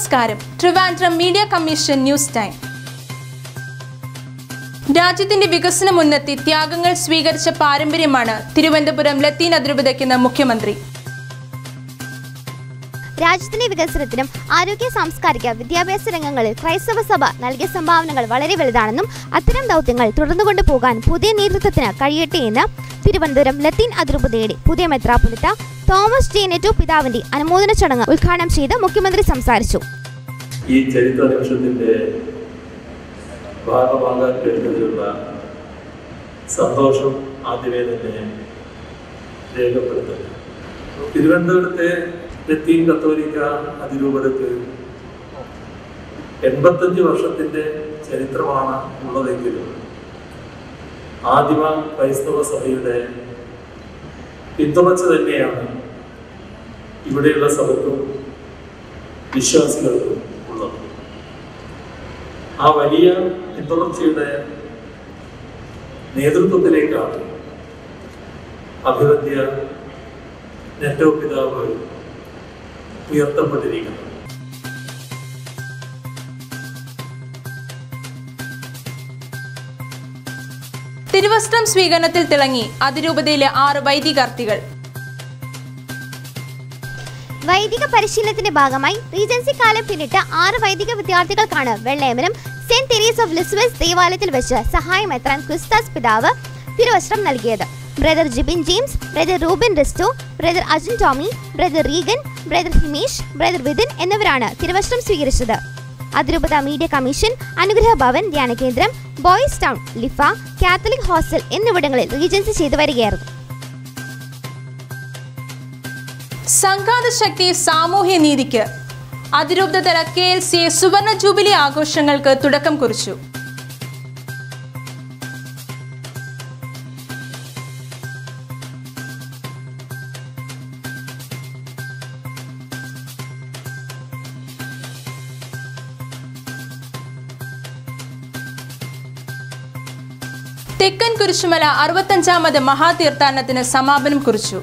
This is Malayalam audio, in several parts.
നമസ്കാരം Trivandrum media commission news time രാജ്യത്തിന്റെ വികസനം മുൻനിർത്തി ത്യാഗങ്ങൾ സ്വീകരിച്ച പാരമ്പര്യമാണ് തിരുവനന്തപുരം ലത്തീൻ അതിരൂപതയ്ക്കെന്ന് മുഖ്യമന്ത്രി രാജ്യത്തിന്റെ വികസനത്തിനും ആരോഗ്യ സാംസ്കാരിക വിദ്യാഭ്യാസ രംഗങ്ങളിൽ ക്രൈസ്തവ സഭ നൽകിയ സംഭാവനകൾ വളരെ വലുതാണെന്നും അത്തരം ദൗത്യങ്ങൾ തുടർന്നുകൊണ്ടു പോകാൻ പുതിയ നേതൃത്വത്തിന് കഴിയട്ടെ എന്ന് തിരുവനന്തപുരം ലത്തീൻ അതിരൂപതയുടെ പുതിയ മെത്രാപൊലിത്ത തോമസ് ജെ നെറ്റോ പിതാവിന്റെ അനുമോദന ചടങ്ങ് ഉദ്ഘാടനം ചെയ്ത് മുഖ്യമന്ത്രി സംസാരിച്ചു ഈ ചരിത്ര നിമിഷത്തിൻ്റെ ഭാഗമാകാൻ കഴിഞ്ഞതിലുള്ള സന്തോഷം ആദ്യമേ തന്നെ രേഖപ്പെടുത്തുന്നു തിരുവനന്തപുരത്തെ ലത്തീൻ കത്തോലിക്ക അതിരൂപതയ്ക്ക് എൺപത്തഞ്ച് വർഷത്തിൻ്റെ ചരിത്രമാണ് ഉള്ളതെങ്കിലും ആദിമ ക്രൈസ്തവ സഭയുടെ പിന്തുണച്ച് തന്നെയാണ് ഇവിടെയുള്ള സഭയ്ക്കും വിശ്വാസികൾക്കും ഉള്ളത് ആ വലിയ പിന്തുണർച്ചയുടെ നേതൃത്വത്തിലേക്കാണ് അഭിവദ്യ നെറ്റോ പിതാവ് ഉയർത്തപ്പെട്ടിരിക്കുന്നത് തിരുവസ്ത്രം സ്വീകരണത്തിൽ തിളങ്ങി അതിരൂപതയിലെ ആറ് വൈദികാർത്ഥികൾ വൈദിക പരിശീലനത്തിന്റെ ഭാഗമായി റീജൻസി കാലം പിന്നിട്ട് ആറ് വൈദിക വിദ്യാർത്ഥികൾക്കാണ് വെള്ളയമനം സെന്റ് തെരേസ് ഓഫ് ലിസ്വസ് ദേവാലയത്തിൽ വെച്ച് സഹായം എത്താൻ ക്രിസ്താസ് പിതാവ് തിരുവസ്ത്രം നൽകിയത് brother Jibin James brother Rubin Risto brother Ajun Tomy brother Reegan brother Himesh brother Vithin എന്നിവരാണ് തിരുവസ്ത്രം സ്വീകരിച്ചത് അതിരൂപത മീഡിയ കമ്മീഷൻ അനുഗ്രഹ ഭവൻ ധ്യാന കേന്ദ്രം ബോയ്സ് ടൗൺ ലിഫ കാത്തലിക് ഹോസ്റ്റൽ എന്നിവിടങ്ങളിൽ റീജൻസി ചെയ്തു വരികയായിരുന്നു സംഘാത ശക്തി സാമൂഹ്യ നീതിക്ക് അതിരൂപത തല കെ എൽ സി സുവർണ ജൂബിലി ആഘോഷങ്ങൾക്ക് തുടക്കം കുറിച്ചു തെക്കൻ കുരിശുമല അറുപത്തഞ്ചാമത് മഹാതീർത്ഥാടനത്തിന് സമാപനം കുറിച്ചു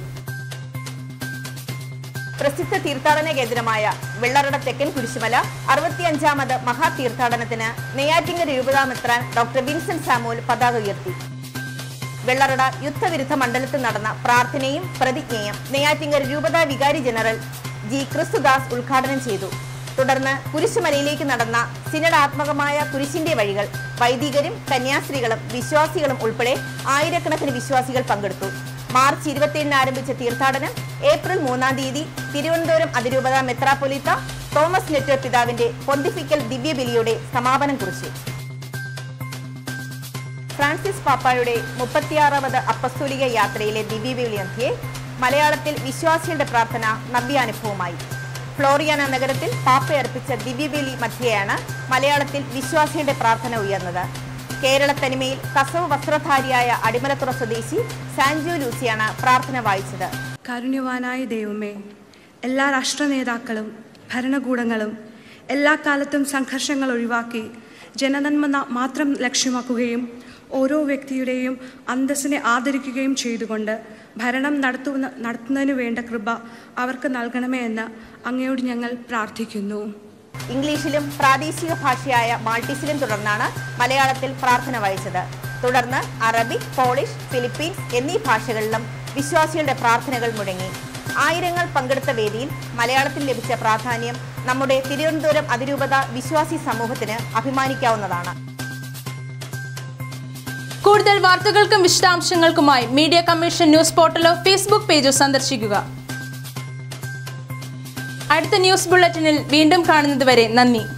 പ്രസിദ്ധ തീർത്ഥാടന കേന്ദ്രമായ വെള്ളറട തെക്കൻ കുരിശുമല അറുപത്തിയഞ്ചാമത് മഹാതീർത്ഥാടനത്തിന് നെയ്യാറ്റിങ്ങര രൂപതാമെത്രാൻ ഡോക്ടർ വിൻസെന്റ് സാമുവൽ പതാക ഉയർത്തി വെള്ളറട യുദ്ധവിരുദ്ധ മണ്ഡലത്തിൽ നടന്ന പ്രാർത്ഥനയും പ്രതിജ്ഞയും നെയ്യാറ്റിങ്ങര രൂപതാ വികാരി ജനറൽ ജി ക്രിസ്തുദാസ് ഉദ്ഘാടനം ചെയ്തു തുടർന്ന് കുരിശുമലയിലേക്ക് നടന്ന സിനഡാത്മകമായ കുരിശിന്റെ വഴികൾ വൈദികരും കന്യാസ്ത്രീകളും വിശ്വാസികളും ഉൾപ്പെടെ ആയിരക്കണക്കിന് വിശ്വാസികൾ പങ്കെടുത്തു മാർച്ച് ഇരുപത്തിയേഴിന് ആരംഭിച്ച തീർത്ഥാടനം ഏപ്രിൽ മൂന്നാം തീയതി തിരുവനന്തപുരം അതിരൂപത മെത്രാപ്പൊലീത്ത തോമസ് നെറ്റോ പിതാവിന്റെ പൊന്തിഫിക്കൽ ദിവ്യബലിയുടെ സമാപനം കുറിച്ചു ഫ്രാൻസിസ് പാപ്പായുടെ മുപ്പത്തിയാറാവത് അപ്പസ്തോലിക യാത്രയിലെ ദിവ്യബലി അന്ത്യയെ മലയാളത്തിൽ വിശ്വാസികളുടെ പ്രാർത്ഥന നവ്യാനുഭവമായി ഫ്ലോറിയാന നഗരത്തിൽ പാപ്പ അർപ്പിച്ച ദിവ്യബലി മധ്യയാണ് മലയാളത്തിൽ വിശ്വാസികളുടെ പ്രാർത്ഥന ഉയർന്നത് കേരള തനിമയിൽ കസവ് വസ്ത്രധാരിയായ അടിമലത്തുറ സ്വദേശി സാൻജു ലൂസിയാണ് പ്രാർത്ഥന വായിച്ചത് കാരുണ്യവാനായ ദൈവമേ എല്ലാ രാഷ്ട്ര നേതാക്കളും ഭരണകൂടങ്ങളും എല്ലാ കാലത്തും സംഘർഷങ്ങൾ ഒഴിവാക്കി ജനനന്മ ന- മാത്രം ലക്ഷ്യമാക്കുകയും ഓരോ വ്യക്തിയുടെയും അന്തസ്സിനെ ആദരിക്കുകയും ചെയ്തുകൊണ്ട് ഭരണം നടത്തുന്ന നടത്തുന്നതിനു വേണ്ട കൃപ അവർക്ക് നൽകണമേ എന്ന് അങ്ങയോട് ഞങ്ങൾ പ്രാർത്ഥിക്കുന്നു ഇംഗ്ലീഷിലും പ്രാദേശിക ഭാഷയായ മാൾട്ടീസിലും തുടർന്നാണ് മലയാളത്തിൽ പ്രാർത്ഥന വായിച്ചത് തുടർന്ന് അറബിക് പോളിഷ് ഫിലിപ്പീൻസ് എന്നീ ഭാഷകളിലും വിശ്വാസികളുടെ പ്രാർത്ഥനകൾ മുഴങ്ങി ആയിരങ്ങൾ പങ്കെടുത്ത വേദിയിൽ മലയാളത്തിൽ ലഭിച്ച പ്രാധാന്യം നമ്മുടെ തിരുവനന്തപുരം അതിരൂപത വിശ്വാസി സമൂഹത്തിന് അഭിമാനിക്കാവുന്നതാണ് കൂടുതൽ വാർത്തകൾക്കും വിശദാംശങ്ങൾക്കുമായി മീഡിയ കമ്മീഷൻ ന്യൂസ് പോർട്ടലോ ഫേസ്ബുക്ക് പേജോ സന്ദർശിക്കുക അടുത്ത ന്യൂസ് ബുള്ളറ്റിനിൽ വീണ്ടും കാണുന്നതുവരെ നന്ദി